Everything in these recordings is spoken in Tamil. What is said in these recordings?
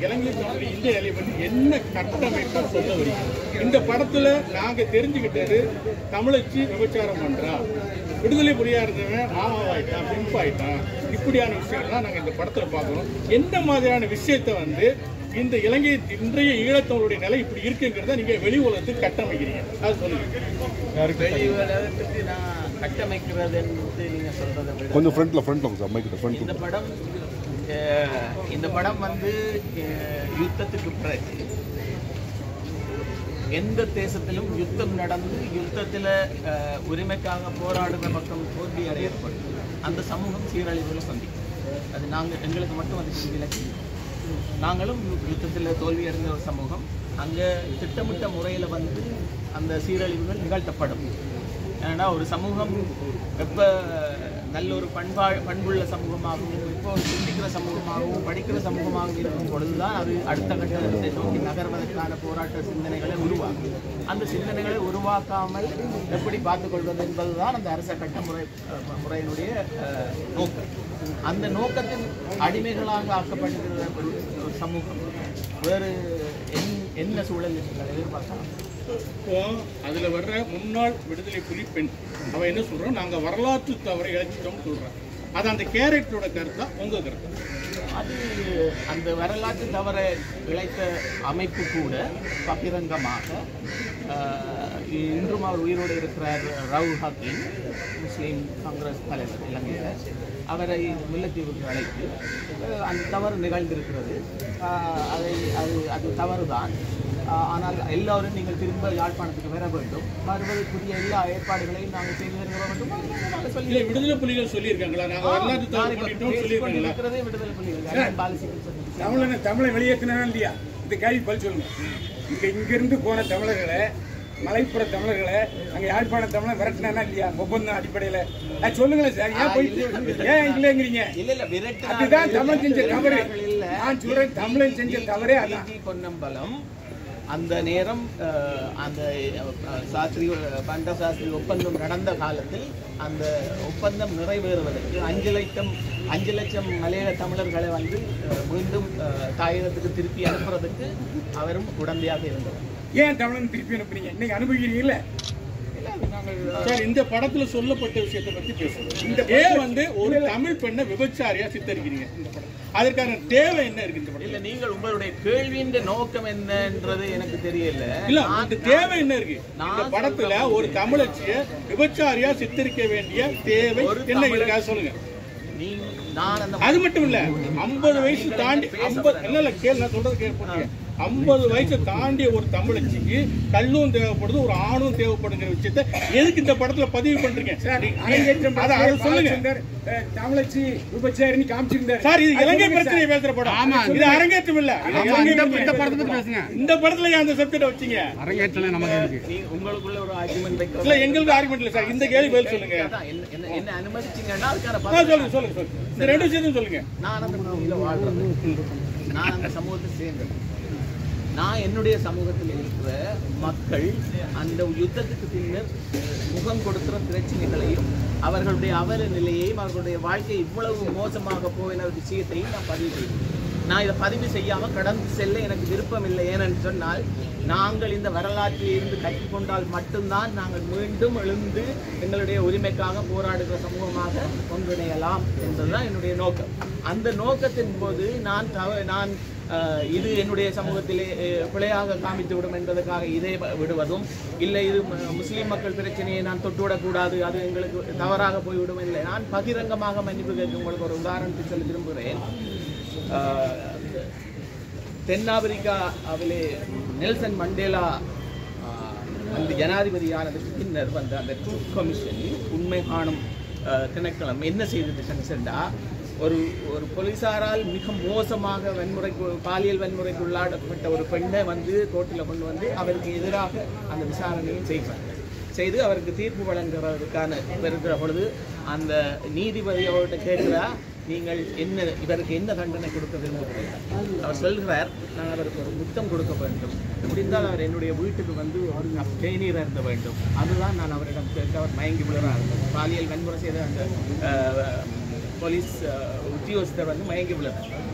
இலங்கை தமிழ் இந்திய நிலையை பற்றி என்ன கட்டமைப்பா சொல்ல வரீங்க இந்த படத்துல நாங்க தெரிஞ்சுக்கிட்டது தமிழச்சி விபச்சாரம் பண்றா விடுதலை புலியா இருந்தவன் மாமாவாயிட்டான் பிம்ப் ஆயிட்டான் இப்படியான விஷயம்லாம் நாங்க இந்த படத்துல பார்க்கிறோம் எந்த மாதிரியான விஷயத்தை வந்து இந்த இலங்கை இன்றைய ஈழத்தவருடைய நிலை இப்படி இருக்குங்கிறத நீங்க வெளி உலகத்துக்கு கட்டமைக்கிறீங்க அது சொல்லுங்க வெளி உலகத்துக்கு நான் கட்டமைக்கிறது நீங்க சொல்றதை விட கொஞ்சம் ஃப்ரண்ட்ல ஃப்ரண்ட்ல சார் மைக்கிட்ட ஃப்ரண்ட்ல இந்த படம் அஹ், இந்த படம் வந்து அஹ், யுத்தத்துக்கு பிறகு எந்த தேசத்திலும் யுத்தம் நடந்து யுத்தத்தில் உரிமைக்காக போராடுற பக்கம் தோல்வி அடையப்பட்டு அந்த சமூகம் சீரழிவுகளை சந்திக்கும் அது நாங்கள் எங்களுக்கு மட்டும் அது விலக்கு நாங்களும் யுத்தத்தில் தோல்வி அடைந்த ஒரு சமூகம் அங்கே திட்டமிட்ட முறையில் வந்து அந்த சீரழிவுகள் நிகழ்த்தப்படும் ஏன்னா ஒரு சமூகம் எப்போ நல்ல ஒரு பண்பா பண்புள்ள சமூகமாகவும் இப்போ ஒரு சிந்திக்கிற சமூகமாகவும் படிக்கிற சமூகமாகவும் இருக்கும் பொழுதுதான் அது அடுத்த கட்டத்தை நோக்கி நகர்வதற்கான போராட்ட சிந்தனைகளை உருவாக்கும் அந்த சிந்தனைகளை உருவாக்காமல் எப்படி பார்த்துக்கொள்வது என்பதுதான் அந்த அரச கட்ட முறை அஹ், முறையினுடைய அஹ், நோக்கம் அந்த நோக்கத்தின் அடிமைகளாக ஆக்கப்படுகிற ஒரு ஒரு சமூகம் வேறு என் என்ன சூழலில் நீங்கள் எதிர்பார்க்கலாம் இப்போ அதுல வர்ற முன்னாள் விடுதலை புலி பெண் அவ என்ன சொல்றோம் நாங்க வரலாற்று தவறை இழைச்சிட்டோம்னு சொல்றான் அது அந்த கேரக்டரோட கருத்தா உங்க கருத்து அது அந்த வரலாற்று தவற இழைத்த அமைப்பு கூட பகிரங்கமாக ஆஹ், இன்றும் அவர் உயிரோடு இருக்கிறார் ரவு ஹக்கீம் முஸ்லீம் காங்கிரஸ் தலைவர் இலங்கையில் அவரை முல்லைத்தீவுக்கு அழைத்து ஆஹ், அந்த தவறு நிகழ்ந்திருக்கிறது ஆஹ், அதை அது அது தவறுதான் ஆஹ், ஆனால் எல்லோரும் நீங்கள் திரும்ப யாழ்ப்பாணத்துக்கு வர வேண்டும் வருவதற்குரிய எல்லா ஏற்பாடுகளையும் நாங்கள் செய்து தருகிற வேண்டும் நாங்கள் சொல்லி இல்ல விடுதலை புலிகள் சொல்லியிருக்காங்களா நாங்க வரலாற்று தவறு பண்ணிட்டோம் சொல்லியிருக்காங்களா இருக்கிறதே விடுதலை புலிகள் பாலிசிகள் சொல்லி தமிழனை தமிழை வெளியேற்றினா இல்லையா இந்த கேள்வி பதில் சொல்லுங்க இங்க இங்கிருந்து போன தமிழர்களை மலைப்புற தமிழர்களை அங்க யாழ்ப்பாண தமிழை விரட்டினா இல்லையா ஒப்பந்தம் அடிப்படையில அது சொல்லுங்களேன் சார் ஏன் போய் ஏன் இல்லைங்கிறீங்க இல்ல இல்ல விரட்டு அதுதான் தமிழ் செஞ்ச தவறு இல்ல நான் சொல்றேன் தமிழன் செஞ்ச தவறே அதான் பிஜி பொன்னம்பலம் அந்த நேரம் அஹ், அந்த அஹ், சாஸ்திரி பண்ட சாஸ்திரி ஒப்பந்தம் நடந்த காலத்தில் அந்த ஒப்பந்தம் நிறைவேறுவதற்கு அஞ்சு லட்சம் அஞ்சு லட்சம் மலையாள தமிழர்களை வந்து அஹ், மீண்டும் அஹ், தாயகத்துக்கு திருப்பி அனுப்புறதுக்கு அவரும் உடந்தையாக இருந்தவர் ஏன் தமிழன் திருப்பி அனுப்புறீங்க இன்னைக்கு அனுபவிக்கிறீங்கல்ல இல்ல, அது நாங்கள் சார் இந்த படத்துல சொல்லப்பட்ட விஷயத்தை பத்தி பேசுறோம் இந்த ஏன் வந்து ஒரு தமிழ் பெண்ணை விபச்சாரியா சித்தரிக்கிறீங்க இந்த படம் அதற்கான தேவை என்ன இருக்கு இந்த படம் இல்ல நீங்கள் உங்களுடைய கேள்வியின் நோக்கம் என்னன்றது எனக்கு தெரியல இல்ல நான்- அந்த தேவை என்ன இருக்கு இந்த நான் படத்துல ஒரு தமிழச்சிய விபச்சாரியா சித்தரிக்க வேண்டிய தேவை ஒரு என்ன தமிழ- இருக்கு அதை சொல்லுங்க நீ நான் அந்த அது மட்டும் இல்ல ஐம்பது வயசு தாண்டி ஐம்பது இல்ல இல்ல கேள் நான் சொல்றது கேட்பீங்க ஐம்பது வயசு தாண்டிய ஒரு தமிழச்சிக்கு கல்லும் தேவைப்படுது ஒரு ஆணும் தேவைப்படுங்கிற விஷயத்த எதுக்கு இந்த படத்துல பதிவு பண்றீங்க அரங்கேற்றம் அதை அதை சொல்லுங்க பாலச்சந்தர், அஹ், தமிழச்சி விபச்சாரின்னு காமிச்சிருந்தாரு சார் இது அது இலங்கை சொல்லுங்க பிரச்சனை சார். பேசுற படம் இது அரங்கேற்றம் இல்ல இது இலங்கை பிரச்சனை. பேசுங்க இந்த படத்துல ஏன் அந்த சப்ஜெக்ட் வச்சீங்க அரங்கேற்றல நமக்கு இருக்கு நீ உங்களுக்குள்ள ஒரு ஆர்குமெண்ட் வைக்கிறது இல்ல எங்களுக்கு ஆர்குமெண்ட் இல்ல சார் இந்த கேள்வி பதில் சொல்லுங்க அதான், என்ன- என்ன என்ன அனுமதிச்சீங்கன்னா அதுக்கான ஆ, பதில் சொல்லுங்க சொல்லுங்க சொல்லுங்க இந்த ரெண்டு விஷயத்தையும் சொல்லுங்க நான் அந்த பூமியில வாழ்றேன் நான் அந்த சமூகத்தை சேர்ந்தது நான் என்னுடைய சமூகத்தில் இருக்கிற மக்கள் அந்த யுத்தத்துக்கு பின்னர் முகம் கொடுக்கிற பிரச்சனைகளையும் அவர்களுடைய அவல நிலையையும் அவர்களுடைய வாழ்க்கை இவ்வளவு மோசமாக போயின விஷயத்தையும் நான் பதிவு செய்தேன் நான் இதை பதிவு செய்யாம கடந்து செல்ல எனக்கு விருப்பம் இல்லை ஏனென்று சொன்னால் நாங்கள் இந்த வரலாற்றில் இருந்து கற்றுக்கொண்டால் மட்டும்தான் நாங்கள் மீண்டும் எழுந்து எங்களுடைய உரிமைக்காக போராடுகிற சமூகமாக ஒன்றிணையலாம் என்பதுதான் என்னுடைய நோக்கம் அந்த நோக்கத்தின் போது நான் தவ நான் அஹ், இது என்னுடைய சமூகத்திலே அஹ், பிழையாக காமித்து விடும் என்பதற்காக இதை வ- விடுவதும் இல்லை இது ம- முஸ்லிம் மக்கள் பிரச்சனையை நான் தொட்டுவிடக்கூடாது அது எங்களுக்கு தவறாக போய்விடும் இல்லை நான் பகிரங்கமாக மன்னிப்பு கேட்க உங்களுக்கு ஒரு உதாரணத்தை சொல்ல விரும்புகிறேன் அஹ், தென்னாப்பிரிக்காவிலே நெல்சன் மண்டேலா ஆஹ், வந்து ஜனாதிபதியானதுக்கு பின்னர் வந்த அந்த ட்ரூத் கமிஷன் உண்மை காணும் ஆஹ், திணைக்களம் என்ன செய்தது சென்றா ஒரு ஒரு போலீசாரால் மிக மோசமாக வன்முறைக்கு பாலியல் வன்முறைக்கு உள்ளாடப்பட்ட ஒரு பெண்ணை வந்து கோர்ட்டில் கொண்டு வந்து அவருக்கு எதிராக அந்த விசாரணையை செய்வாங்க செய்து அவருக்கு தீர்ப்பு வழங்குறதுக்கான இருக்கிற பொழுது அந்த நீதிபதி அவர்கிட்ட கேட்கிறா நீங்கள் என்ன இவருக்கு என்ன தண்டனை கொடுக்க விரும்புகிறீர்கள் அவர் சொல்கிறார் நான் அவருக்கு ஒரு முத்தம் கொடுக்க வேண்டும் முடிந்தால் அவர் என்னுடைய வீட்டுக்கு வந்து ஒரு கப் தேநீர் அருந்த வேண்டும் அதுதான் நான் அவரிடம் கேட்க அவர் மயங்கி விழுறார் அந்த பாலியல் வன்முறை செய்த அந்த அஹ், போலீஸ் அஹ், உத்தியோகஸ்தர் வந்து மயங்கி விழுறார்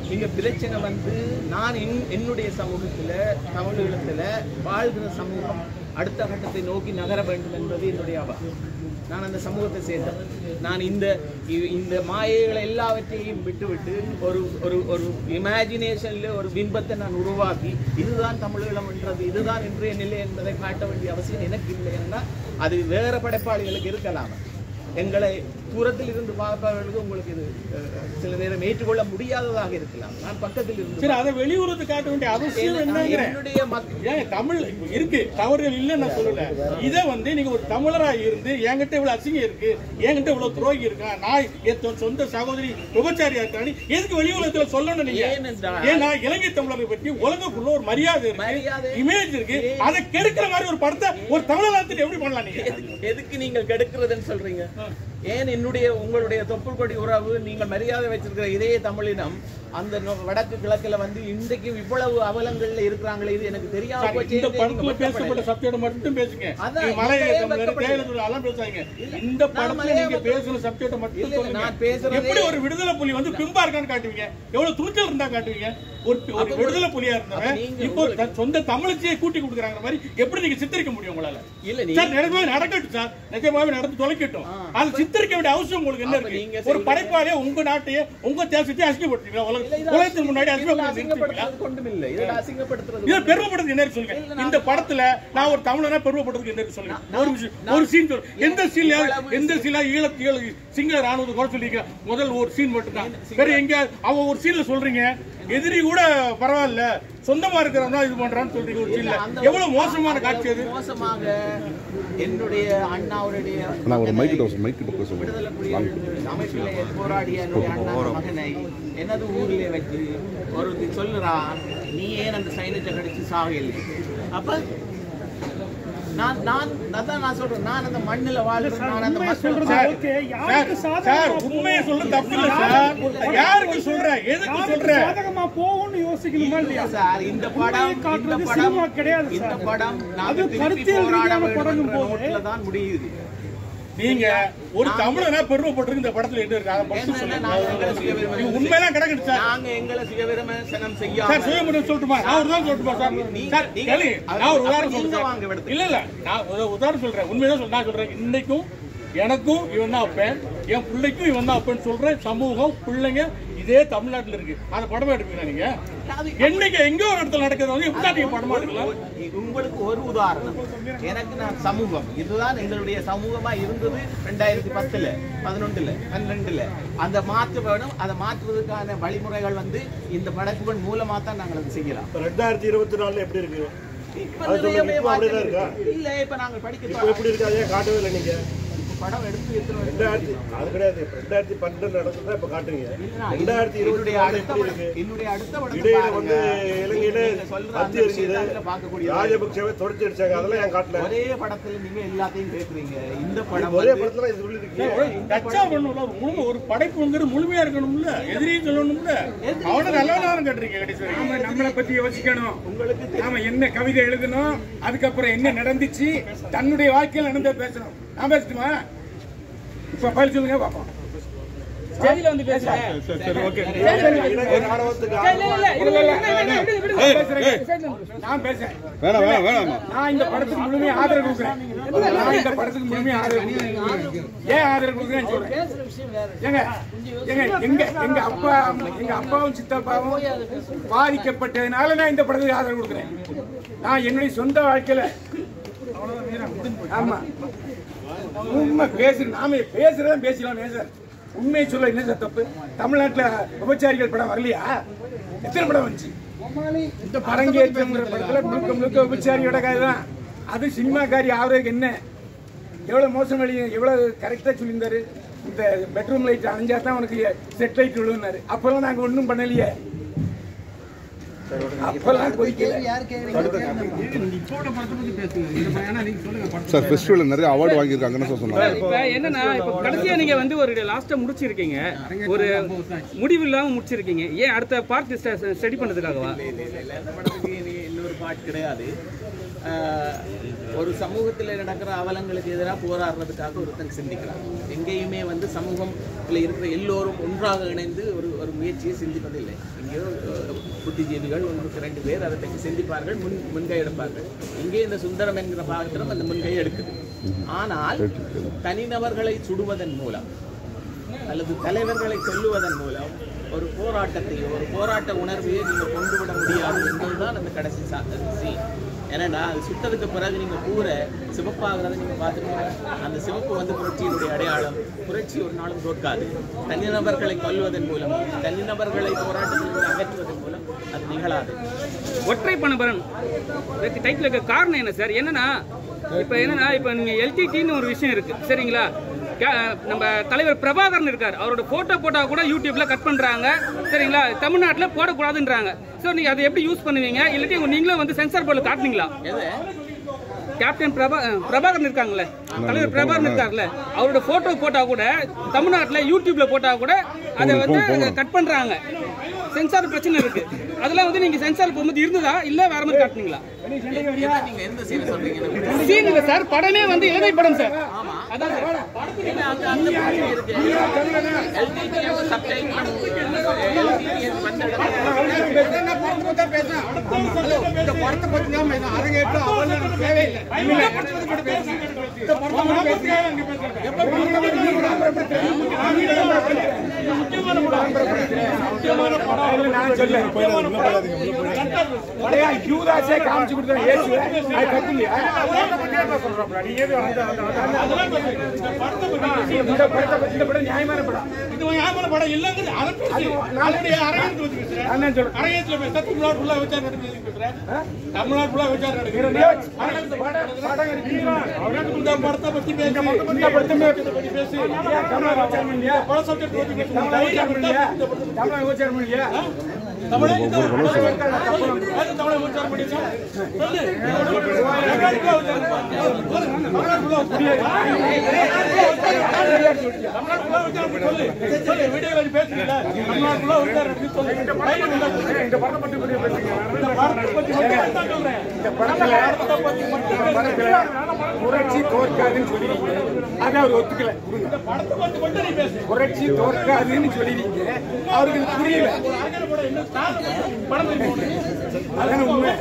இங்க பிரச்சனை வந்து நான் என்- என்னுடைய சமூகத்துல தமிழீழத்துல வாழ்கிற சமூகம் அடுத்த கட்டத்தை நோக்கி நகர வேண்டும் என்பது என்னுடைய அவா நான் அந்த சமூகத்தை சேர்ந்தவன் நான் இந்த இ- இந்த மாயைகளை எல்லாவற்றையும் விட்டுவிட்டு ஒரு ஒரு ஒரு இமேஜினேஷன்ல ஒரு பிம்பத்தை நான் உருவாக்கி இதுதான் தமிழீழம் என்றது இதுதான் இன்றைய நிலை என்பதை காட்ட வேண்டிய அவசியம் எனக்கு இல்லை என்றால் அது வேற படைப்பாளிகளுக்கு இருக்கலாம் எங்களை தூரத்தில் இருந்து பார்ப்பவர்களுக்கு உங்களுக்கு இது அஹ், சில நேரம் ஏற்றுக்கொள்ள முடியாததாக இருக்கலாம் நான் பக்கத்தில் இருந்து சரி அதை வெளியுறவுக்கு காட்ட வேண்டிய அவசியம் என்னங்கிறேன் என்னுடைய மக்கள் ஏன் தமிழ் இருக்கு தவறுகள் இல்லைன்னு நான் சொல்லல இதை வந்து நீங்க ஒரு தமிழரா இருந்து என்கிட்ட இவ்வளவு அசிங்கம் இருக்கு என்கிட்ட இவ்வளவு துரோகி இருக்கா நான் என் சொ- சொந்த சகோதரி விபச்சாரியா இருக்கான்னு எதுக்கு வெளி உலகத்துல சொல்லணும் நீங்க ஏனென்றால் ஏன்னா இலங்கை தமிழரை பற்றி உலகக்குள்ள ஒரு மரியாதை மரியாதை. இருக்கு இமேஜ் இருக்கு அதை கெடுக்கிற மாதிரி ஒரு படத்தை ஒரு தமிழகத்தில் எப்படி பண்ணலாம் நீங்க எதுக்கு- எதுக்கு நீங்கள் கெடுக்கிறதுன்னு சொல்றீங்க ஏன் என்னுடைய உங்களுடைய தொப்புள் கொடி உறவு நீங்கள் மரியாதை வச்சிருக்கிற இதே தமிழினம் அந்த நொ- வடக்கு கிழக்குல வந்து இன்றைக்கு இவ்வளவு அவலங்கள்ல இருக்கிறாங்களே இது எனக்கு தெரியாம சார், போச்சே இந்த என்று படத்துல நீங்க பேசப்பட்ட வெட்கப்படல. சப்ஜெக்ட் மட்டும் பேசுங்க அதான், நீங்க மலைய இதுலயே தமிழர் வெட்கப்படுது. தேயிலை அதெல்லாம் பேசாதீங்க இல்ல, இந்த நான் படத்துல மலைய நீங்க வெட்க- பேசுற சப்ஜெக்ட் இல்ல, மட்டும் இல்ல, சொல்லுங்க நான் பேசுறதே- எப்படி ஒரு விடுதலை புலி வந்து பிம்பா இருக்கான்னு காட்டுவீங்க எவ்வளவு துணிச்சல் இருந்தா காட்டுவீங்க ஒரு ஒரு அப்ப விடுதலை புலியா இருந்தவன் அப்ப நீங்க இப்போ தன் சொந்த தமிழச்சியை கூட்டி கொடுக்குறாங்க மாதிரி எப்படி நீங்க சித்தரிக்க முடியும் உங்களால இல்ல நீ சார் நிஜமாவே நடக்கட்டும் சார் நிஜமாவே நடந்து தொலைக்கட்டும் அது சித்தரிக்க வேண்டிய அவசியம் உங்களுக்கு என்ன அப்ப நீங்க இருக்கு ஒரு படைப்பாளியே உங்க நாட்டையே உங்க தேசத்தையே அசிங்கப்படுத்துறீங்களா உலக உலகத்துக்கு முன்னாடி அசிங்கப்படுத்தி அசிங்கப்படுத்துறது கொண்டும் இல்லை இதுல அசிங்கப்படுத்துறது இதை பெருமைப்படுறது என்ன இருக்கு சொல்லுங்க இந்த படத்துல நான் ஒரு தமிழனா பெருமைப்படுறதுக்கு என்ன இருக்கு சொல்லுங்க ஒரு விஷயம் ஒரு சீன் சொல்லு எந்த சீன்ல எந்த சீன்ல ஈழ ஈழ சிங்கள ராணுவத்தை குறை சொல்லிக்க முதல் ஒரு சீன் மட்டும் தான் வேற எங்க அவன் ஒரு சீன்ல சொல்றீங்க எதிரி கூட பரவாயில்ல சொந்தமா இருக்கிறவன் தான் இது பண்றான்னு சொல்றீங்க ஒரு சீன்ல அந்த- எவ்வளவு மோசமான காட்சி அது மோசமாக என்னுடைய அண்ணாவுடைய நான் ஒரு மகனை மைக்கிட்ட ஒரு மைக்கிட்ட பேச விடுதலை புலிகள் அமைப்பிலே போராடிய என்னுடைய அண்ணா மகனை எனது ஊரிலே வச்சு ஒரு சொல்லுறான் நீ ஏன் அந்த சைனத்தை கடிச்சு சாகலை அப்ப நான் நான் அதான் நான் சொல்றேன் நான் அந்த மண்ணுல வாழ்றேன் நான் அந்த மக்கள் சார், சார், சார் உண்மையை சொல்ல தப்பு இல்ல சார் யாருக்கு சொல்ற எதுக்கு சொல்ற சாதகமா போகும்னு யோசிக்கணுமா இல்லையா சார் இந்த படம் இந்த காட்டுறது படம் சினிமா கிடையாது இந்த சார். படம் அது நாங்க திருப்பி கருத்தியல் போராட ரீதியான வேண்டும் படங்கும் என்ற போது நோட்டில தான் முடியுது நீங்க ஒரு தமிழனா பெருமைப்பட்டிருக்கு இந்த படத்துல என்ன இருக்கு அதை மட்டும் என்னன்னா நாங்க எங்களை சொல்லுங்க சுயவிரும்ப- இது உண்மையெல்லாம் கிடக்குது சார் நாங்க எங்களை சுயவிமர்சனம் சார் செய்யாம சுயமுறை சொல்லட்டுமா நான் ஒரு உதாரணம் சொல்லட்டுமா சார் நீங்க- சார் நீங்க- கேளு நான் ஒரு அப்ப உதாரணம் நீங்க சொல்றேன் வாங்க இடத்துக்கு. இல்ல இல்ல நான் ஒரு உதாரணம் சொல்றேன் உண்மைதான் சொல்ல நான் சொல்றேன் இன்னைக்கும் எனக்கும் இவன் தான் அப்பேன் என் பிள்ளைக்கும் இவன் தான் அப்பேன்னு சொல்றேன் சமூகம் பிள்ளைங்க இதே தமிழ்நாட்டுல இருக்கு அந்த படமா எடுப்பீங்களா நீங்க அது- என்னைக்கு எங்கோ ஒரு இடத்துல நடக்கிறது வந்து எப்படி நீங்க படமா எடுக்கலாம் உங்களுக்கு ஒரு உதாரணம் எனக்கு நான் சமூகம் இதுதான் எங்களுடைய சமூகமா இருந்தது ரெண்டாயிரத்தி பத்துல பதினொன்றுல பன்னெண்டுல அந்த மாற்ற வேணும் அதை மாற்றுவதற்கான வழிமுறைகள் வந்து இந்த படைப்புகள் மூலமா தான் நாங்கள் அதை செய்யலாம் ரெண்டாயிரத்தி இருபத்தி நாலுல எப்படி இருக்கு இப்ப அது நிறைய சொல்லுங்க, இப்ப அப்படிதான் இருக்கா? இல்ல இப்ப நாங்க படிக்க இப்போ எப்படி இருக்கு அதே காட்டவே இல்லை நீங்க படம் எடுத்து எத்தனை வருஷம் ரெண்டாயிரத்தி அது கிடையாது இப்ப ரெண்டாயிரத்தி பன்னெண்டு நடந்ததா இப்ப காட்டுறீங்க இல்லைண்ணா, ரெண்டாயிரத்தி இருபத்தி என்னுடைய நாலு அடுத்த எப்படி படம் இருக்கு என்னுடைய அடுத்த படத்தை இடையில பாருங்க. வந்து இலங்கையில நீங்க சொல்ற அந்த மத்திய விஷயத்தை அரசு அதுல பார்க்கக்கூடிய ராஜபக்சேவை தொடர்ச்சி அடிச்சாங்க அதெல்லாம் என் காட்டல ஒரே படத்துல நீங்க எல்லாத்தையும் பேசுறீங்க இந்த படம் ஒரே வந்து- படத்துல இது சொல்லிருக்கீங்க டச்சா பண்ணணும்ல ஒரு முழு ஒரு படைப்புங்கிறது முழுமையா இருக்கணும்ல எதிரியும் சொல்லணும்ல அவனை நல்லவனாரும் கேட்டிருக்கீங்க கடைசி வரைக்கும். நாம நம்மளை பத்தி யோசிக்கணும் உங்களுக்கு நாம என்ன கவிதை எழுதணும் அதுக்கப்புறம் என்ன நடந்துச்சு தன்னுடைய வாழ்க்கையில் நடந்ததை பேசணும் நான் பேசட்டுமா இப்ப பதில் சொல்லுங்க பாப்போம் ஸ்டேஜ்ல வந்து பேசுறேன் இலங்கை ராணுவத்துக்கு நான் பேசுறேன் வேணாம் வேணாம் வேணாம் நான் இந்த படத்துக்கு முழுமையா ஆதரவு கொடுக்குறேன் நான் இந்த படத்துக்கு முழுமையா ஆதரவு கொடுக்குறேன் ஏன் ஆதரவு கொடுக்குறேன்னு சொல்றேன் ஏங்க ஏங்க எங்க எங்க அப்பா எங்க அப்பாவும் சித்தப்பாவும் பாதிக்கப்பட்டதுனால நான் இந்த படத்துக்கு ஆதரவு கொடுக்குறேன் நான் என்னுடைய சொந்த வாழ்க்கையில ஆமா உண்மை பேசு நாம பேசுறதா பேசலாம் சார் உண்மையை சொல்ல என்ன சார் தப்பு தமிழ்நாட்டுல விபச்சாரிகள் படம் வரலையா எத்தனை படம் வந்துச்சு இந்த அரங்கேற்றம்ங்கிற படத்துல முழுக்க முழுக்க விபச்சாரியோட கதை தான் அது சினிமாக்காரி ஆவறதுக்கு என்ன எவ்வளவு மோசம் வழி எவ்வளவு கரெக்டா சொல்லியிருந்தாரு இந்த பெட்ரூம் லைட் அணைஞ்சா தான் உனக்கு செட் லைட் விழுந்தாரு அப்பெல்லாம் நாங்க ஒண்ணும் பண்ணலையே அப்பெல்லாம் கொதிக்கல சார் ஃபெஸ்டிவல் நிறைய அவார்டு வாங்கியிருக்காங்கன்னு சார் சொன்னாங்க இப்ப என்னன்னா இப்ப கடைசியா நீங்க வந்து ஒரு லாஸ்டா முடிச்சிருக்கீங்க ஒரு முடிவு இல்லாம முடிச்சிருக்கீங்க ஏன் அடுத்த பார்ட் ஸ்டடி பண்ணதுக்காகவா இல்ல, இல்ல, இல்ல. அந்த படத்துக்கு இனி இன்னொரு பார்ட் கிடையாது ஆஹ், ஒரு சமூகத்தில் நடக்கிற அவலங்களுக்கு எதிராக போராடுறதுக்காக ஒருத்தன் சிந்திக்கிறான் எங்கேயுமே வந்து சமூகத்தில் இருக்கிற எல்லோரும் ஒன்றாக இணைந்து ஒரு ஒரு முயற்சியை சிந்திப்பதில்லை எங்கேயோ அஹ், புத்திஜீவிகள் ஒன்றுக்கு ரெண்டு பேர் அதை பற்றி சிந்திப்பார்கள் முன் முன்கை எடுப்பார்கள் இங்கே இந்த சுந்தரம் என்கிற பாகத்திலும் அந்த முன்கை எடுக்குது ஆனால் தனிநபர்களை சுடுவதன் மூலம் அல்லது தலைவர்களை கொல்லுவதன் மூலம் ஒரு போராட்டத்தையோ ஒரு போராட்ட உணர்வையோ நீங்கள் கொண்டு விட முடியாது என்பதுதான் அந்த கடைசி சா சீன் ஏன்னா அது சுட்டதுக்கு பிறகு நீங்கள் கூரை சிவப்பாகிறத நீங்கள் பார்த்துருக்கீங்க அந்த சிவப்பு வந்து புரட்சியினுடைய அடையாளம் புரட்சி ஒரு நாளும் தோற்காது தனிநபர்களை கொல்வதன் மூலம் தனிநபர்களை போராட்டத்திலிருந்து அகற்றுவதன் மூலம் அது நிகழாது ஒற்றை பணபரன் இதுக்கு டைட்டில் இருக்க காரணம் என்ன சார் என்னன்னா இப்போ என்னன்னா இப்போ நீங்க எல்டிடின்னு ஒரு விஷயம் இருக்கு சரிங்களா கே- நம்ம தலைவர் பிரபாகரன் இருக்கார் அவரோட போட்டோ போட்டா கூட யூடியூப்ல கட் பண்றாங்க சரிங்களா தமிழ்நாட்டில் போடக்கூடாதுன்றாங்க ஸோ நீங்க அதை எப்படி யூஸ் பண்ணுவீங்க இல்லாட்டி உங்க நீங்களும் வந்து சென்சார் போர்டில் காட்டுனீங்களா எது கேப்டன் பிரபா அஹ் பிரபாகரன் இருக்காங்கல்ல தலைவர் பிரபாகரன் இருக்கார்ல அவரோட போட்டோ போட்டா கூட தமிழ்நாட்டில் யூடியூப்ல போட்டா கூட அதை வந்து கட் பண்றாங்க சென்சார் பிரச்சனை இருக்கு அதெல்லாம் வந்து நீங்க சென்சார் போகும்போது இருந்ததா இல்ல வேற மாதிரி காட்டுனீங்களா எதை நீங்க எந்த சீனை சொல்றீங்க சீன் இல்ல சார் படமே வந்து இலங்கை படம் சார் அதான் சார் இல்ல, அங்க அந்த பிரச்சனை இருக்கு. LTTF subtitle, LTTF வந்த இடத்துல இந்த படத்தை பத்தி தான் பேசுறேன். அரங்கேற்றம் அவள் எனக்கு தேவையில்லை இந்த படத்தை பத்தி மட்டும் பேசுறேன். இந்த படத்தை மட்டும் பேசுறேன். எப்ப படத்தை பத்தி முக்கியமான படம் இல்ல, நான் சொல்ல பழைய யூதாஸே காமிச்சு கொடுத்தா இயேசு அது தப்பு இல்லையா சொல்றோம்ல நீ ஏதோ அந்த அந்த இந்த படத்தை பத்தி பேசுறேன். இந்த படத்தை பத்தி- இந்த படம் நியாயமான படம் இது ஒரு ஞாபக படம் இல்லைங்கிறது அதை பேசு. அதனுடைய அரங்கேற்றத்தை பத்தி பேசுறேன். நான் என்ன சொல்றேன் அரங்கேற்றத்துல பேசுறேன். தமிழ்நாடு ஃபுல்லா விசாரணை நடக்குது பேசுறேன். தமிழ்நாடு ஃபுல்லா விசாரணை நடக்குது. அரங்கேற்றத்துல படம் படம் இருக்கீங்களா இந்த படத்தை பத்தி பேசு. இந்த படத்தை பத்தி பேசு. ஏன் தமிழ் உச்சாரணம் இல்லையா படம் subject பத்தி பேசு. தமிழ் உச்சாரணம் இல்லையா தமிழ் உச்சாரணம் இல்லையா தமிழை இந்த அது தமிழை உச்சாரணம் பண்ணிருக்கா? சொல்லு. அமெரிக்கா உச்சாரணம் பண்ணு. தமிழ்நாடு ஃபுல்லா தமிழ்நாடு ஃபுல்லா உச்சாரணம் பண்ணி சொல்லு. சொல்லு. வீடியோல நீ பேசுறீல்ல? தமிழ்நாடு ஃபுல்லா உச்சாரணம் பண்ணி சொல்லு. தைரியம் இருந்தா சொல்லு. இந்த படத்தை பத்தி பத்தி பேசுங்க இந்த படத்தை பத்தி மட்டும் தான் சொல்றேன். இந்த படத்துல இந்த படத்துல புரட்சி தோற்காதுன்னு சொல்லிருக்கீங்க அதை அவர் ஒத்துக்கல இந்த படத்தை பத்தி மட்டும் நீ பேசு. புரட்சி தோற்காதுன்னு சொல்லிருக்கீங்க அவருக்கு இது புரியல அரங்கேற்ற படம் என்ன? ஸ்டார் படம் பத்தி போடு. அதான உண்மை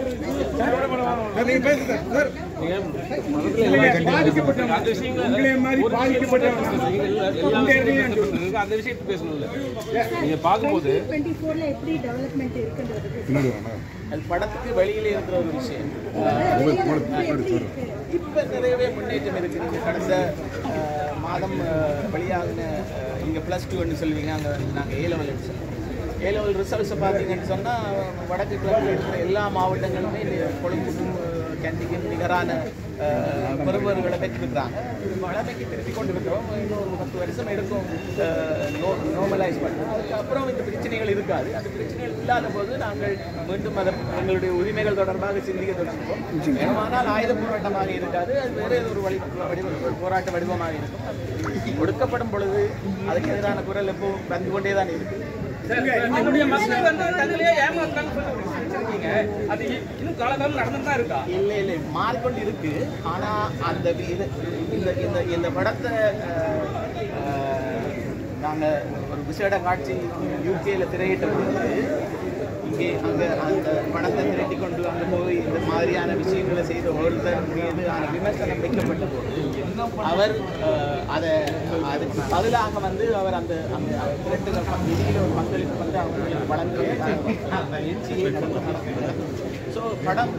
இல்லைங்க, பாதிக்கப்பட்டவங்க உங்களை மாதிரி பாதிக்கப்பட்டவங்க இந்த இடத்துல நான் சொல்றேன். அந்த விஷயத்தை பேசணும்ல நீங்க பார்க்கும்போது டுவெண்ட்டி ஃபோர்ல எப்படி டெவலப்மெண்ட் இருக்குன்றது பின்னாடி வாங்க அது படத்துக்கு வெளியில இருக்கிற ஒரு விஷயம் உங்களுக்கு முன்னாடி பின்னாடி சார் இப்ப நிறையவே முன்னேற்றம் இருக்கு நீங்க கடந்த அஹ், மாதம் அஹ், வெளியாகின அஹ், இங்க பிளஸ் டூன்னு சொல்லுவீங்க அங்க நாங்க ஏ லெவல் எடுத்தோம் ஏ லெவல் ரிசல்ட்ஸை பார்த்தீங்கன்னு சொன்னா வடக்கு கிழக்கு இருக்கிற எல்லா மாவட்டங்களுமே இந்த கொழும்புக்கும் அஹ், கண்டிக்கும் நிகரான அஹ், பெறுபவர்களை பெற்றிருக்கிறாங்க இது வளமைக்கு திருப்பி கொண்டு இருக்கிறோம் இன்னும் ஒரு பத்து வருஷம் எடுக்கும் நார்மலைஸ் பண்ண அதுக்கப்புறம் இந்த பிரச்சனைகள் இருக்காது அந்த பிரச்சனைகள் இல்லாத போது நாங்கள் மீண்டும் அதை எங்களுடைய உரிமைகள் தொடர்பாக சிந்திக்க தொடங்குவோம் வேணுமானால் ஆயுத போராட்டமாக இருக்காது அது வேறு ஏதோ ஒரு வழி வடிவம் ஒரு போராட்ட வடிவமாக இருக்கும் அது கொடுக்கப்படும் பொழுது அதுக்கு எதிரான குரல் எப்போ வந்து கொண்டே தான் இருக்கு நம்முடைய மக்கள் வந்து தங்களையே ஏமாத்துறாங்க சொல்லி ஒரு விஷயம் வச்சிருக்கீங்க. அது இன்னும் காலகாலம் நடந்துட்டு தான் இருக்கா இல்லை இல்லை மாறிக்கொண்டு இருக்கு ஆனா அந்த வி- இது இந்த இந்த இந்த படத்தை அஹ், அஹ், நாங்க ஒரு விசேட காட்சி யூகேல திரையிட்ட பொழுது இங்கே அங்க அந்த படத்தை திரட்டி கொண்டு அங்க போய் இந்த மாதிரியான விஷயங்களை செய்த ஒருத்தர் மீதான விமர்சனம் வைக்கப்பட்ட போது அவர் அஹ், அதை அதுக்கு பதிலாக வந்து அவர் அந்த அந்த திரட்டுகள் நிதியில ஒரு பங்களிப்பு வந்து அவங்களுக்கு வழங்குறது அந்த நிகழ்ச்சியை நடந்து ஸோ படம்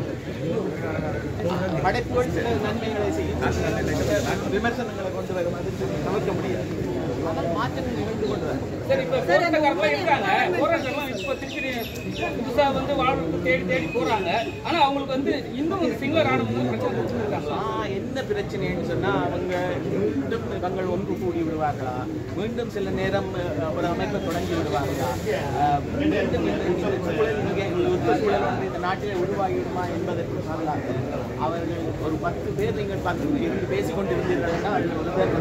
படைப்புகள் சில நன்மைகளை செய்யும் சில விமர்சனங்களை கொண்டு வரும் அது தவிர்க்க முடியாது ஆனால் மாற்றங்கள் நிகழ்ந்து கொண்டு வரும் சரி இப்ப போராட்டக்காரர்கள் இருக்காங்க போராட்டம்லாம் இப்ப திருப்பி புதுசா வந்து வாழ்வுக்கு தேடி தேடி போறாங்க ஆனா அவங்களுக்கு வந்து இன்னும் சிங்களர் ஆனவங்க பிரச்சனை வச்சிருக்காங்க ஆ, என்ன பிரச்சனைன்னு சொன்னா அவங்க மீண்டும் இவங்கள் ஒன்று கூடி விடுவார்களா மீண்டும் சில நேரம் அஹ், ஒரு அமைப்பை தொடங்கி விடுவார்களா அஹ், மீண்டும் இந்த இந்த சூழல் மிக யுத்த சூழல் வந்து இந்த நாட்டிலே உருவாகிவிடுமா என்பதற்கு பதிலாக அவர்கள் ஒரு பத்து பேர் நீங்கள் பத்து இருந்து பேசிக் கொண்டிருந்தீர்கள் என்றால் ஒருத்தர்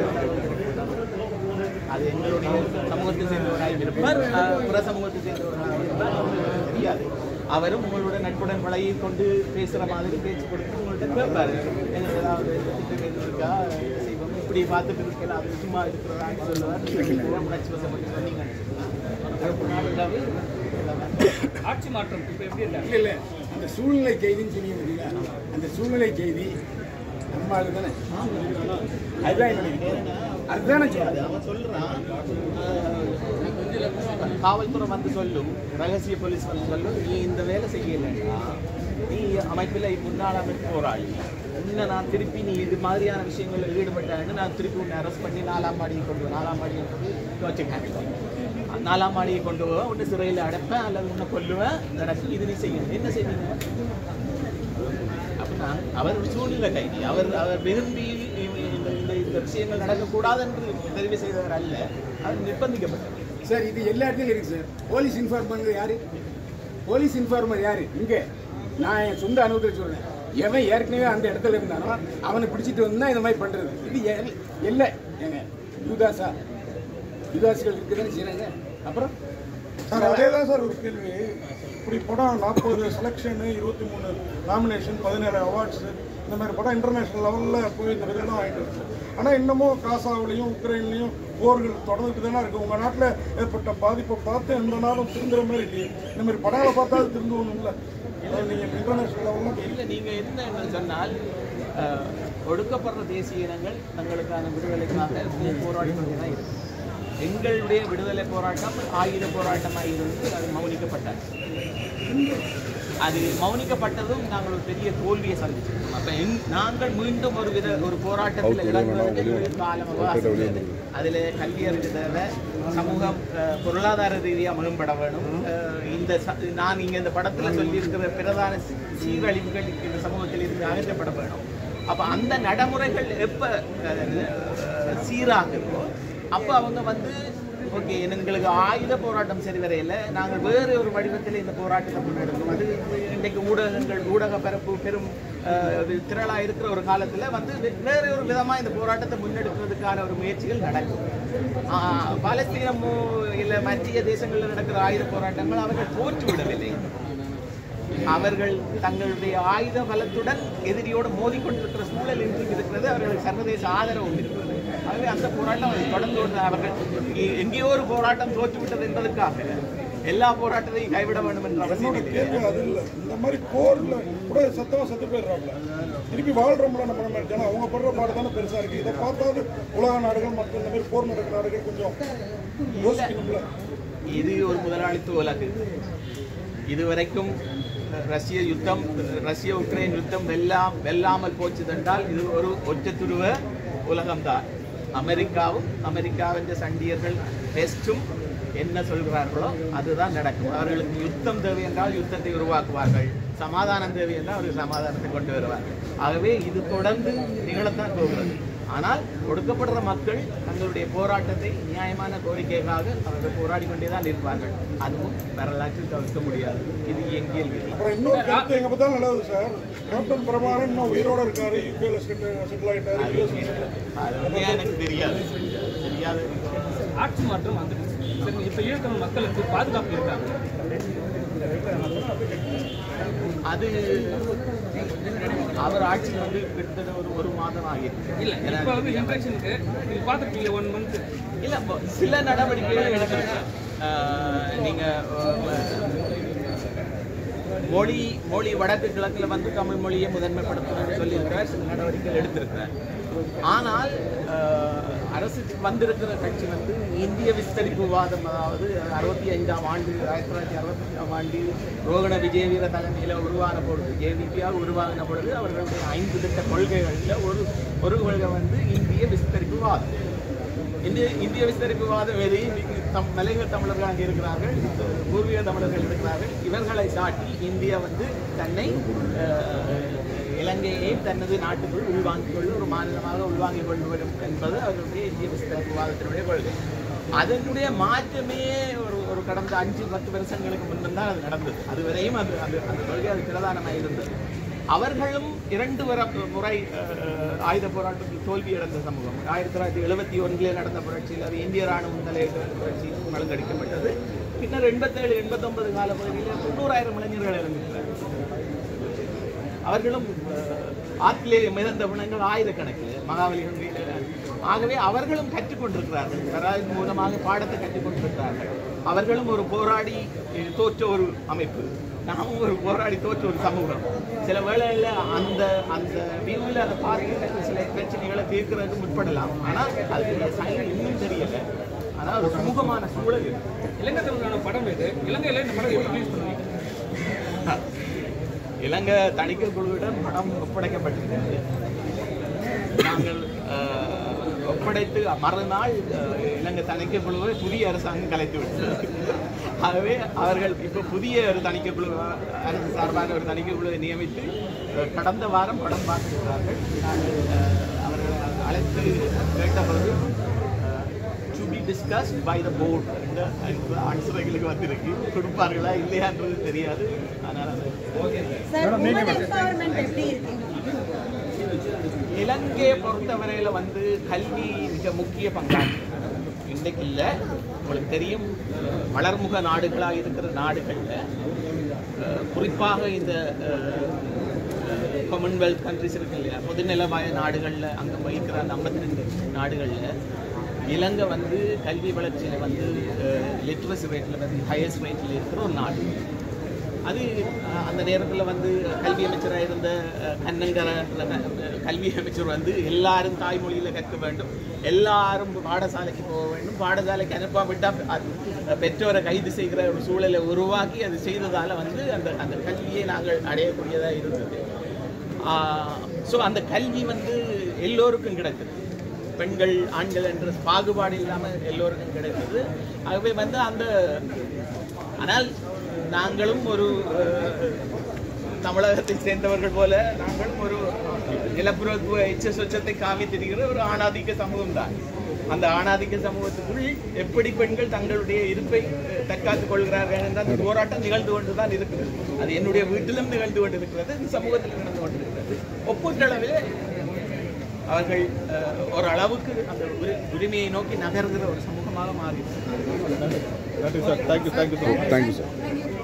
அது எங்களுடைய சமூகத்தை சேர்ந்தவராக இருப்பார் அஹ், பிற சமூகத்தை சேர்ந்தவராக இருப்பார் அவர்களுக்கு தெரியாது அவரும் உங்களோட நட்புடன் பழகி கொண்டு பேசுற மாதிரி பேச்சு கொடுத்து உங்கள்கிட்ட கேட்பாரு என்ன ஏதாவது திட்டம் எதுவும் இருக்கா என்ன செய்வோம் இப்படி பார்த்துட்டு இருக்கலாம் அது சும்மா இருக்கிறதான்னு சொல்லுவார் நீங்க உணர்ச்சி வசப்பட்டு சொன்னீங்க ஒரு நாள் இல்லாவே எல்லாமே ஆட்சி மாற்றம் இப்போ எப்படி இல்லை இல்ல இல்ல அந்த சூழ்நிலை கைதின்னு சொன்னீங்க பார்த்தீங்களா அந்த சூழ்நிலை கைதி நம்ம ஆளு தானே அதுதான் என்னுடைய கேள்வி. அதுதானே சொல்றேன் அவன் சொல்றான் அஹ், காவல்துறை வந்து சொல்லும் ரகசிய போலீஸ் வந்து சொல்லும் நீ இந்த வேலை செய்யலைன்னா நீ அமைப்பில் முன்னாள் அமைப்பு போராளி உன்னை நான் திருப்பி நீ இது மாதிரியான விஷயங்களில் ஈடுபட்டான்னு நான் திருப்பி உன்னை அரெஸ்ட் பண்ணி நாலாம் மாடியை கொண்டு வா- நாலாம் மாடியை கொண்டு வச்சுக்கேன் நாலாம் மாடியை கொண்டு போவேன் உன்னை சிறையில் அடைப்பேன் அல்லது உன்னை கொல்லுவேன் நடக்கும் இது நீ செய்யணும் என்ன செய்வீங்க அப்படின்னா அவர் ஒரு சூழ்நிலை கைதி அவர் அவர் விரும்பி இந்த இந்த இந்த விஷயங்கள் நடக்கக்கூடாது என்று தெரிவு செய்தவர் அல்ல அவர் நிர்பந்திக்கப்பட்டவர் சார் இது எல்லா இடத்துலையும் இருக்கு சார் போலீஸ் இன்ஃபார்மர் யாரு போலீஸ் இன்ஃபார்மர் யாரு இங்க நான் என் சொந்த அனுபவத்தில் சொல்றேன் எவன் ஏற்கனவே அந்த இடத்துல இருந்தானோ அவனை பிடிச்சிட்டு வந்து இந்த மாதிரி பண்றது இது எல்- இல்லை ஏங்க யுதாசா யுதாசிகள் இருக்குதானே செய்யறாங்க அப்புறம் சார் அதே தான் சார் ஒரு கேள்வி இப்படி படம் நாற்பது செலெக்ஷனு இருபத்தி மூணு நாமினேஷன் பதினேழு அவார்ட்ஸு இந்த மாதிரி படம் இன்டர்நேஷனல் லெவலில் போய் இந்த விருதுலாம் வாங்கிட்டு இருக்கு ஆனால் இன்னமும் காசாவிலையும் உக்ரைன்லையும் போர்கள் தொடர்ந்துட்டு தானே இருக்கு உங்கள் நாட்டில் ஏற்பட்ட பாதிப்பை பார்த்து எந்த நாளும் திருந்துற மாதிரி இல்லையே இந்த மாதிரி படங்களை பார்த்தா அது திருந்துவணும் இல்லை நீங்கள் இன்டர்நேஷனல் லெவலில் இல்லை நீங்கள் என்ன என்ன சொன்னால் அஹ், ஒடுக்கப்படுற தேசிய இனங்கள் தங்களுக்கான விடுதலைக்காக எப்பவும் போராடி கொண்டே தான் இருக்கு எங்களுடைய விடுதலை போராட்டம் ஆயுத போராட்டமாக இருந்து அது மௌனிக்கப்பட்டாச்சு அது மௌனிக்கப்பட்டதும் நாங்கள் ஒரு பெரிய தோல்வியை சந்திச்சிருக்கோம் அப்போ எங் நாங்கள் மீண்டும் ஒரு வித ஒரு போராட்டத்தில் இறங்குவதற்கு எங்களுக்கு காலம் அவகாசம் இல்லை. அதில் கல்வி அறிவு தேவை சமூகம் அஹ், பொருளாதார ரீதியாக மேம்பட வேணும் அஹ், இந்த ச- நான் இங்கே இந்த படத்தில் சொல்லியிருக்கிற பிரதான சீ- சீரழிவுகள் இந்த சமூகத்தில் இருந்து அகற்றப்பட வேணும் அப்போ அந்த நடைமுறைகள் எப்போ சீராகுதோ அப்போ அவங்க வந்து ஓகே எங்களுக்கு ஆயுத போராட்டம் சரி வரையில நாங்கள் வேறு ஒரு வடிவத்தில் இந்த போராட்டத்தை முன்னெடுக்கும் அது இன்றைக்கு ஊடகங்கள் ஊடக பரப்பு பெரும் அஹ், திரளா இருக்கிற ஒரு காலத்துல வந்து வே- வேறு ஒரு விதமா இந்த போராட்டத்தை முன்னெடுக்கிறதுக்கான ஒரு முயற்சிகள் நடக்கும் ஆஹ், பாலஸ்தீனமோ இல்ல மத்திய தேசங்களில் நடக்கிற ஆயுத போராட்டங்கள் அவர்கள் தோற்று விடவில்லை அவர்கள் தங்களுடைய ஆயுத பலத்துடன் எதிரியோடு மோதிக்கொண்டிருக்கிற சூழல் இன்றைக்கு இருக்கிறது அவர்களுக்கு சர்வதேச ஆதரவும் இருக்கிறது ஆகவே அந்த போராட்டம் அதை தொடர்ந்து கொண்டு அவர்கள் எ- எங்கேயோ ஒரு போராட்டம் தோற்றுவிட்டது என்பதற்காக எல்லா போராட்டத்தையும் கைவிட வேண்டும் என்ற அவசியம் என்னோட இல்லை கேள்வி அது இல்லை இந்த மாதிரி போர்ல கூட சத்தமா செத்து போயிடுறாப்ல திருப்பி வாழ்றோம்ல நம்ம நம்ம ஜனம் அவங்க படுற பாடு தானே பெருசா இருக்கு இதை பார்த்தாவது உலக நாடுகள் மற்ற இந்த மாதிரி போர் நடக்கிற நாடுகள் கொஞ்சம் யோசிக்கணும்ல இது ஒரு முதலாளித்துவ உலகு இதுவரைக்கும் ரஷ்ய யுத்தம் ரஷ்ய உக்ரைன் யுத்தம் வெல்லாம் வெல்லாமல் போச்சு என்றால் இது ஒரு ஒற்றத்துருவ உலகம்தான் அமெரிக்காவும் அமெரிக்காவின் சண்டியர்கள் வெஸ்டும் என்ன சொல்கிறார்களோ அதுதான் நடக்கும் அவர்களுக்கு யுத்தம் தேவை என்றால் யுத்தத்தை உருவாக்குவார்கள் சமாதானம் தேவை என்றால் அவர்கள் சமாதானத்தை கொண்டு வருவார்கள் ஆகவே இது தொடர்ந்து நிகழத்தான் போகிறது ஆனால் ஒடுக்கப்படுற மக்கள் தங்களுடைய போராட்டத்தை நியாயமான கோரிக்கைக்காக அவர்கள் போராடி கொண்டே தான் இருப்பார்கள் அதுவும் வரலாற்றில் தவிர்க்க முடியாது இது இயங்கியல் விதி அப்புறம் இன்னொரு கருத்து எங்க பார்த்தாலும் நல்லது சார் கேப்டன் பிரபாகரன் இன்னும் உயிரோட இருக்காரு யூகேல செட்டில் ஆயிட்டாரு யூஎஸ் அது உண்மையா எனக்கு தெரியாது தெரியாது ஆட்சி மாற்றம் வந்துடுச்சு சரி இப்போ இருக்கிற மக்களுக்கு பாதுகாப்பு இருக்காங்க அது அவர் ஆட்சியில் வந்து கிட்டத்தட்ட ஒரு ஒரு மாதம் ஆகியிருக்கு இல்லை இப்போ வந்து இன்ஃபெக்ஷனுக்கு நீங்கள் பார்த்துருக்கீங்க ஒன் மந்த் இல்ல இப்போ சில நடவடிக்கைகள் எடுக்கிறாங்க ஆஹ் நீங்க ஆஹ், மொழி மொழி வடக்கு கிழக்குல வந்து தமிழ் மொழியை முதன்மைப்படுத்தணும்னு சொல்லியிருக்கிறார் சில நடவடிக்கைகள் எடுத்திருக்கிறார் ஆனால் ஆஹ், அரசுக்கு வந்திருக்கிற கட்சி வந்து இந்திய விஸ்தரிப்பு வாதம் அதாவது அறுபத்தி ஐந்தாம் ஆண்டு ஆயிரத்தி தொள்ளாயிரத்தி அறுபத்தஞ்சாம் ஆண்டு ரோகண விஜயவீர தலைமையில் உருவான பொழுது ஜேவிபியாக உருவாகின பொழுது அவர்களுடைய ஐந்து திட்ட கொள்கைகளில் ஒரு ஒரு கொள்கை வந்து இந்திய விஸ்தரிப்பு வாதம் இந்திய இந்திய விஸ்தரிப்பு வாதம் எது தம் மலைகள் தமிழர்கள் அங்கே இருக்கிறார்கள் பூர்வீக தமிழர்கள் இருக்கிறார்கள் இவர்களை சாட்டி இந்தியா வந்து தன்னை அஹ், இலங்கையை தனது நாட்டுக்குள் உள்வாங்கிக் கொள்ள ஒரு மாநிலமாக உள்வாங்கிக் கொண்டு வரும் என்பது அவர்களுடைய இந்திய விஸ்தரிப்பு வாதத்தினுடைய கொள்கை அதனுடைய மாற்றமே ஒரு ஒரு கடந்த அஞ்சு பத்து வருஷங்களுக்கு முன்னும் தான் அது நடந்தது அதுவரையும் அது அது அந்த கொள்கை அது பிரதானமாக இருந்தது அவர்களும் இரண்டு வர முறை அஹ், ஆயுத போராட்டத்தில் தோல்வியடைந்த சமூகம் ஆயிரத்தி தொள்ளாயிரத்தி எழுபத்தி ஒன்றில் நடந்த புரட்சியில் அது இந்திய ராணுவம் தலையிட்ட புரட்சி மழுங்கடிக்கப்பட்டது பின்னர் எண்பத்தேழு எண்பத்தொன்பது கால பகுதியில் தொண்ணூறாயிரம் இளைஞர்கள் இறந்திருக்கிறார்கள் அவர்களும் அஹ், ஆற்றிலே மிதந்த பிணங்கள் ஆயிரக்கணக்கில் மகாபலிகள் ஆகவே அவர்களும் கற்றுக்கொண்டிருக்கிறார்கள் கராயின் மூலமாக பாடத்தை கற்றுக்கொண்டிருக்கிறார்கள் அவர்களும் ஒரு போராடி அஹ், தோற்ற ஒரு அமைப்பு நாமும் ஒரு போராடி தோற்ற ஒரு சமூகம் சில வேளையில் அந்த அந்த வியூவில் அதை பார்த்து சில பிரச்சனைகளை தீர்க்கிறதுக்கு முற்படலாம் ஆனால் அதுக்கு சைன் இன்னும் தெரியல ஆனால் ஒரு சுமூகமான சூழல் இருக்கு இலங்கை தமிழான படம் இது இலங்கையில இந்த படம் எப்படி ரிலீஸ் பண்ணுவீங்க இலங்கை தணிக்கை குழுவிடம் பணம் ஒப்படைக்கப்பட்டிருக்கிறது நாங்கள் அஹ், ஒப்படைத்து மறுநாள் அஹ், இலங்கை தணிக்கை குழுவை புதிய அரசாங்கம் கலைத்து விட்டது ஆகவே அவர்கள் இப்போ புதிய ஒரு தணிக்கை குழு அரசு சார்பான ஒரு தணிக்கை குழுவை நியமித்து அஹ், கடந்த வாரம் படம் பார்த்திருக்கிறார்கள் நாங்கள் அஹ், அவர்களை அழைத்து கேட்டபோது to be discussed by the board என்ற ஆன்சர் எங்களுக்கு வந்திருக்கு கொடுப்பார்களா இல்லையான்றது தெரியாது ஆனால் அது சார் உமன் எம்பவர்மெண்ட் எப்படி இருக்கு இலங்கையை பொறுத்தவரையில வந்து கல்வி மிக முக்கிய பங்காற்று இன்றைக்கு இல்லை உங்களுக்கு தெரியும் வளர்முக நாடுகளாக இருக்கிற நாடுகளில் அஹ், குறிப்பாக இந்த காமன்வெல்த் கண்ட்ரிஸ் இருக்கு இல்லையா பொதுநிலவாய நாடுகளில் அங்கே வகிக்கிற அந்த ஐம்பத்தி ரெண்டு நாடுகளில் இலங்கை வந்து கல்வி வளர்ச்சியில் வந்து லிட்ரஸி ரேட்டில் வந்து ஹையஸ்ட் ரேட்டில் இருக்கிற ஒரு நாடு அது அஹ், அந்த நேரத்தில் வந்து கல்வி அமைச்சராக இருந்த அஹ், கண்ணங்கர அஹ், கல்வி அமைச்சர் வந்து எல்லாரும் தாய்மொழியில் கற்க வேண்டும் எல்லாரும் பாடசாலைக்கு போக வேண்டும் பாடசாலைக்கு அனுப்பாவிட்டால் அது பெற்றோரை கைது செய்கிற ஒரு சூழலை உருவாக்கி அது செய்ததால் வந்து அந்த அந்த கல்வியை நாங்கள் அடையக்கூடியதாக இருந்தது ஸோ அந்த கல்வி வந்து எல்லோருக்கும் கிடைக்குது பெண்கள் ஆண்கள் என்ற பாகுபாடு இல்லாமல் எல்லோருக்கும் கிடைத்தது ஆகவே வந்து அந்த ஆனால் நாங்களும் ஒரு அஹ், தமிழகத்தை சேர்ந்தவர்கள் போல நாங்களும் ஒரு நிலப்புறத்துவ எச்ச சொச்சத்தை காமித்திருக்கிற ஒரு ஆணாதிக்க சமூகம் தான் அந்த ஆணாதிக்க சமூகத்துக்குள் எப்படி பெண்கள் தங்களுடைய இருப்பை அஹ், தற்காத்துக் கொள்கிறார்கள் என்ற அந்த போராட்டம் நிகழ்ந்து கொண்டு தான் இருக்கிறது அது என்னுடைய வீட்டிலும் நிகழ்ந்து கொண்டிருக்கிறது இந்த சமூகத்தில் நடந்து கொண்டிருக்கிறது ஒப்பீட்டளவில் அவர்கள் அஹ், ஒரு அளவுக்கு அந்த உரி- உரிமையை நோக்கி நகர்கிற ஒரு சமூகமாக மாறி தேங்க்யூ சார் தேங்க்யூ சார்